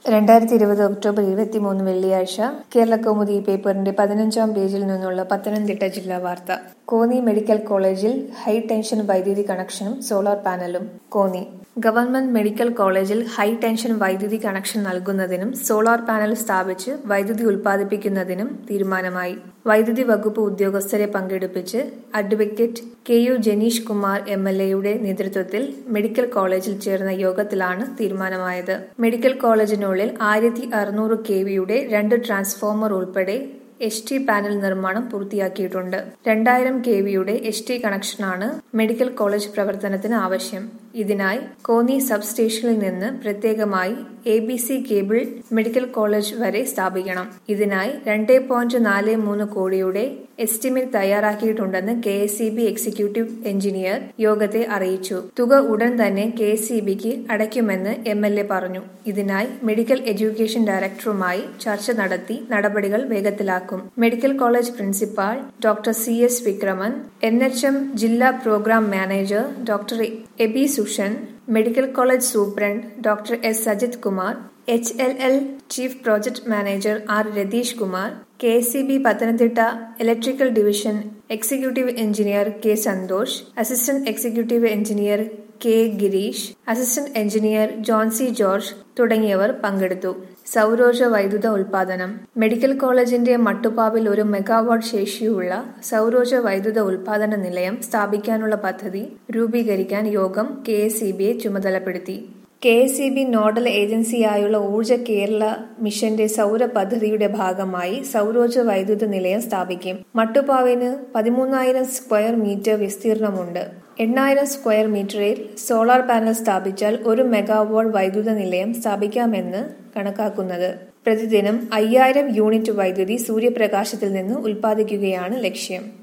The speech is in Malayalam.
രണ്ടായിരത്തി ഇരുപത് ഒക്ടോബർ ഇരുപത്തിമൂന്ന് വെള്ളിയാഴ്ച കേരളകൗമുദി പേപ്പറിന്റെ പതിനഞ്ചാം പേജിൽ നിന്നുള്ള പത്തനംതിട്ട ജില്ലാ വാർത്ത കോന്നി മെഡിക്കൽ കോളേജിൽ ഹൈ ടെൻഷൻ വൈദ്യുതി കണക്ഷനും സോളാർ പാനലും കോന്നി ഗവൺമെന്റ് മെഡിക്കൽ കോളേജിൽ ഹൈ ടെൻഷൻ വൈദ്യുതി കണക്ഷൻ നൽകുന്നതിനും സോളാർ പാനൽ സ്ഥാപിച്ച് വൈദ്യുതി ഉൽപ്പാദിപ്പിക്കുന്നതിനും തീരുമാനമായി വൈദ്യുതി വകുപ്പ് ഉദ്യോഗസ്ഥരെ പങ്കെടുപ്പിച്ച് advocate K U Janeesh Kumar M L എയുടെ നേതൃത്വത്തിൽ മെഡിക്കൽ കോളേജിൽ ചേർന്ന യോഗത്തിലാണ് തീരുമാനമായത് മെഡിക്കൽ കോളേജിനുള്ളിൽ ആയിരത്തി അറുന്നൂറ് കെ വിയുടെ രണ്ട് ട്രാൻസ്ഫോമർ ഉൾപ്പെടെ എച്ച് ടി പാനൽ നിർമ്മാണം പൂർത്തിയാക്കിയിട്ടുണ്ട് രണ്ടായിരം കെ വിയുടെ എച്ച് ടി കണക്ഷനാണ് മെഡിക്കൽ കോളേജ് പ്രവർത്തനത്തിന് ആവശ്യം ഇതിനായി കോന്നി സബ് സ്റ്റേഷനിൽ നിന്ന് പ്രത്യേകമായി A B C cable medical college വരെ സ്ഥാപിക്കണം ഇതിനായി രണ്ട് പോയിന്റ് നാല് മൂന്ന് കോടിയുടെ എസ്റ്റിമേറ്റ് തയ്യാറാക്കിയിട്ടുണ്ടെന്ന് K S E B executive engineer യോഗത്തെ അറിയിച്ചു തുക ഉടൻ തന്നെ കെ എസ് സി ബിക്ക് അടയ്ക്കുമെന്ന് എം എൽ എ പറഞ്ഞു ഇതിനായി മെഡിക്കൽ എഡ്യൂക്കേഷൻ ഡയറക്ടറുമായി ചർച്ച നടത്തി നടപടികൾ വേഗത്തിലാക്കും medical college principal doctor C S Vikraman N H M ജില്ലാ program manager doctor Aby Sushan medical college superintendent doctor S Sajith Kumar H L L chief project manager R Ratheesh Kumar K S E B Pathanamthitta electrical division executive engineer K Santhosh assistant executive engineer K Gireesh assistant engineer Johnsy George തുടങ്ങിയവർ പങ്കെടുത്തു സൗരോർജ വൈദ്യുത ഉൽപാദനം മെഡിക്കൽ കോളേജിന്റെ മട്ടുപ്പാവിൽ ഒരു മെഗാവാട്ട് ശേഷിയുള്ള സൗരോർജ വൈദ്യുത ഉൽപാദന നിലയം സ്ഥാപിക്കാനുള്ള പദ്ധതി രൂപീകരിക്കാൻ യോഗം കെ എസ് ഇ ബിയെ ചുമതലപ്പെടുത്തി K S E B nodal ഏജൻസിയായുള്ള ഊർജ കേരള മിഷന്റെ സൗര പദ്ധതിയുടെ ഭാഗമായി സൗരോർജ വൈദ്യുത നിലയം സ്ഥാപിക്കും മട്ടുപ്പാവിന് പതിമൂന്നായിരം സ്ക്വയർ മീറ്റർ വിസ്തീർണമുണ്ട് എണ്ണായിരം സ്ക്വയർ മീറ്ററിൽ സോളാർ പാനൽ സ്ഥാപിച്ചാൽ ഒരു മെഗാവാട്ട് വൈദ്യുത നിലയം സ്ഥാപിക്കാമെന്ന് കണക്കാക്കുന്നത് പ്രതിദിനം അയ്യായിരം യൂണിറ്റ് വൈദ്യുതി സൂര്യപ്രകാശത്തിൽ നിന്ന് ഉൽപ്പാദിക്കുകയാണ് ലക്ഷ്യം